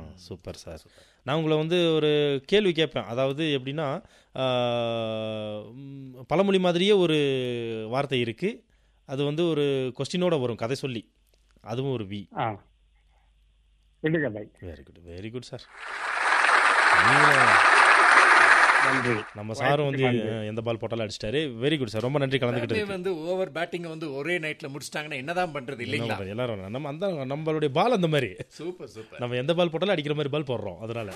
Super sir நான் உங்களை வந்து ஒரு கேள்வி கேட்பேன் அதாவது எப்படின்னா ஆ, ம், பழமொழி மாதிரியே ஒரு வார்த்தை இருக்கு அது வந்து ஒரு கொஸ்டினோட வரும் கதை சொல்லி அதுவும் ஒரு வி ஆ விடுகதை very good very good sir நன்றி நம்ம சாரும் வந்து நன்றி. அஹ், எந்த பால் போட்டாலும் அடிச்சிட்டாரு வெரி குட் சார் ரொம்ப நன்றி கலந்துக்கிட்டு எல்லாமே வந்து ஓவர் பேட்டிங் வந்து ஒரே நைட்ல முடிச்சிட்டாங்கன்னா என்னதான் பண்றது இல்லைங்களா எல்லாரும் நம்ம அந்த நம்மளுடைய பால் அந்த மாதிரி சூப்பர் சூப்பர் நம்ம எந்த பால் போட்டாலும் அடிக்கிற மாதிரி பால் போடுறோம் அதனால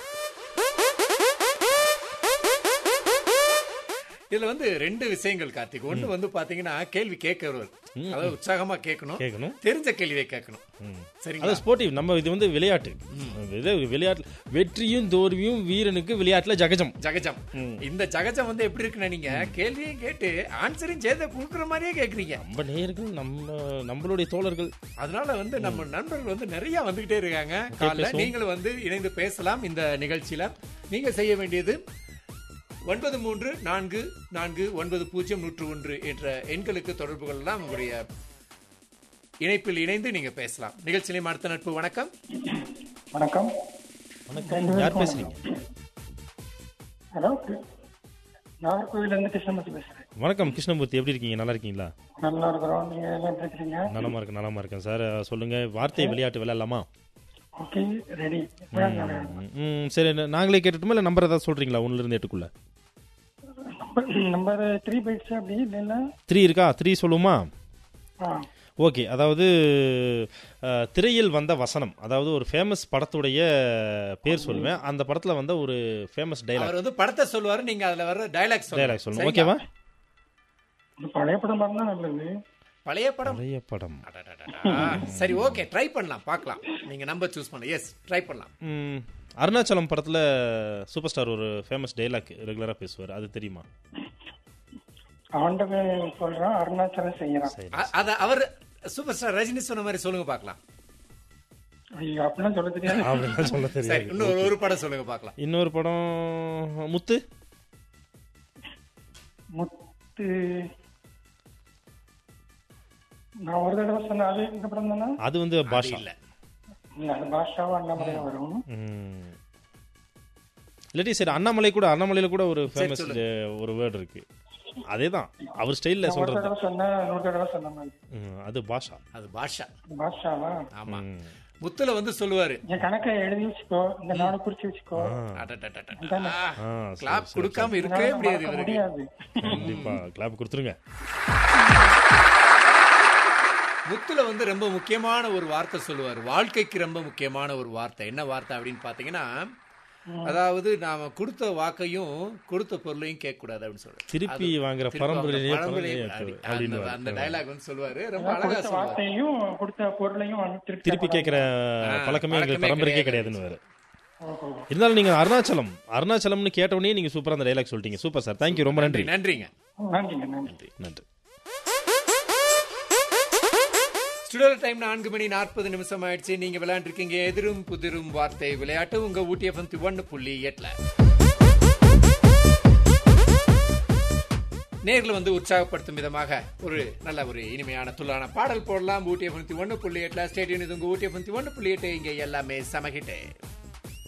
இதுல வந்து ரெண்டு விஷயங்கள் கார்த்திக் ஒண்ணு வந்து பாத்தீங்கன்னா கேள்வி கேட்கிறவர் அதாவது உற்சாகமா கேட்கணும் கேட்கணும் தெரிஞ்ச கேள்வியை கேட்கணும் சரிங்களா அது ஸ்போர்ட்டிவ் நம்ம இது வந்து விளையாட்டு இது விளையாட்டு வெற்றியும் தோல்வியும் வீரனுக்கு விளையாட்டுல ஜகஜம் ஜகஜம் இந்த ஜகஜம் வந்து எப்படி இருக்குன்னா நீங்க கேள்வியும் கேட்டு ஆன்சரையும் சேர்த்து கொடுக்குற மாதிரியே கேக்குறீங்க நம்ம நேயர்கள் நம்ம நம்மளுடைய தோழர்கள் அதனால வந்து நம்ம நண்பர்கள் வந்து நிறைய வந்துகிட்டே இருக்காங்க காலைல பேசுவோம். நீங்களும் வந்து இணைந்து பேசலாம் இந்த நிகழ்ச்சியில நீங்க செய்ய வேண்டியது ஒன்பது மூன்று நான்கு நான்கு ஒன்பது பூஜ்ஜியம் நூற்று ஒன்று என்ற எண்களுக்கு தொடர்பு கொள்ளலாம் உங்களுடைய இணைப்பில் இணைந்து நீங்க பேசலாம் நிகழ்ச்சியிலே அடுத்த நட்பு வணக்கம் வணக்கம் வணக்கம் யார் பேசுறீங்க ஹலோ நாகர்கோவில இருந்து கிருஷ்ணமூர்த்தி பேசுறேன் வணக்கம் கிருஷ்ணமூர்த்தி எப்படி இருக்கீங்க நல்லா இருக்கீங்களா நல்லா இருக்கிறோம் நீங்க எல்லாம் எப்படி இருக்கீங்க நலமா இருக்கு நலமா இருக்கேன் சார் சொல்லுங்க வார்த்தை விளையாட்டு விளையாடலாமா ஓகே ரெடி ம், சரி நாங்களே கேட்டுட்டுமா இல்லை நம்பர் ஏதாவது சொல்றீங்களா ஒன்னுல இருந்து எட்டுக்குள்ள நம்பர் த்ரீ பைட்ஸ் அப்படி இல்லைன்னா த்ரீ இருக்கா த்ரீ சொல்லுமா ஆ ஓகே அதாவது அஹ், திரையில் வந்த வசனம் அதாவது ஒரு ஃபேமஸ் படத்துடைய பேர் சொல்லுவேன் அந்த படத்துல வந்த ஒரு ஃபேமஸ் டைலாக் அவர் வந்து படத்தை சொல்லுவாரு நீங்க அதுல வர டைலாக் டைலாக் சொல்லணும் ஓகேவா இது பழைய படம் பார்த்தா நல்லது பழைய படம் பழைய படம் அடடடடா. சரி ஓகே ட்ரை பண்ணலாம் பார்க்கலாம் நீங்க நம்பர் சூஸ் பண்ணலாம் எஸ் ட்ரை பண்ணலாம் ம், அருணாச்சலம் படத்துல சூப்பர் ஸ்டார் ஒரு ஃபேமஸ் டைலாக் ரெகுலரா பேசுவார் அது தெரியுமா ஆண்டவன் சொல்றான் அருணாச்சலம் செய்யறான் சரி அ- அத அவர் சூப்பர் ஸ்டார் ரஜினி சொன்ன மாதிரி சொல்லுங்க பார்க்கலாம் ஐயோ அப்படிலாம் சொல்ல தெரியாது அப்படிலாம் சொல்ல சரி தெரியாது இன்னும் ஒரு படம் சொல்லுங்க பார்க்கலாம் இன்னொரு படம் முத்து முத்து நான் ஒரு தடவை சொன்னேன் அது இந்த படம் தானே அது வந்து பாஷா இல்ல இல்ல அது பாஷாவா அண்ணாமலையா வரும் ம். இல்லாட்டி சரி அண்ணாமலை கூட அண்ணாமலையில கூட ஒரு ஃபேமஸ் ஒரு வேர்டு இருக்கு அதேதான் அவர் ஸ்டைல்ல நான் ஒரு சொல்றது தடவை சொன்னேன் நூறு தடவை சொன்ன மாதிரி ம், அது பாஷா அது பாஷா பாஷாவா ஆமா ம். முத்துல வந்து சொல்லுவாரு என் கணக்கை எழுதி வச்சுக்கோ இந்த நாடு குறிச்சு வச்சுக்கோ ஆ, சரி, கிளாப் சரி, கொடுக்காம இருக்கவே என்னால முடியாது மறக்க இவருக்கு முடியாது கண்டிப்பா கிளாப் கொடுத்துருங்க முத்துல வந்து ரொம்ப முக்கியமான ஒரு வார்த்தை சொல்லுவார் வாழ்க்கைக்கு ரொம்ப முக்கியமான ஒரு வார்த்தை என்ன வார்த்தை அப்படின்னு பாத்தீங்கன்னா அதாவது நாம கொடுத்த வாக்கையும் கொடுத்த பொருளையும் கேட்க கூடாது அப்படின்னு சொல்றாரு திருப்பி அது- வாங்குற திருப்பி பரம்பரையிலேயே வாங்குற பரம்பரையிலேயே பரம்பரையே அப்படி- அப்படின்னு அந்த- அந்த டைலாக் வந்து சொல்லுவாரு ரொம்ப அழகா கொடுத்த சொல்லுவாரு வார்த்தையும் கொடுத்த பொருளையும் வந்து திருப்பி திருப்பி கேட்கிற பழக்கமே எங்களுக்கு பழக்கமே பரம்பரைக்கே கிடையாது. கிடையாதுன்னு வேற ஓஹோ. இருந்தாலும் நீங்க அருணாச்சலம் அருணாச்சலம்னு கேட்ட உடனே நீங்க சூப்பரா அந்த டைலாக் சொல்லிட்டீங்க சூப்பர் சார் தேங்க்யூ ரொம்ப நன்றி நன்றிங்க நன்றிங்க நன்றி நன்றி ஸ்டுடியோ டைம் நான்கு மணி நாற்பது நிமிஷம் ஆயிடுச்சு நீங்க விளையாண்டுருக்கீங்க எதிரும் புதிரும் வார்த்தை விளையாட்டு உங்க ஊட்டி எஃப்எம் ஒன்னு புள்ளி எட்டுல நேர்ல வந்து உற்சாகப்படுத்தும் விதமாக ஒரு நல்ல ஒரு இனிமையான துள்ளான பாடல் போடலாம் ஊட்டி எஃப்எம் ஒன்னு புள்ளி எட்டுல ஸ்டேடியம் இது உங்க ஊட்டி எஃப்எம் ஒன்னு புள்ளி எட்டு இங்க எல்லாமே சமகிட்டே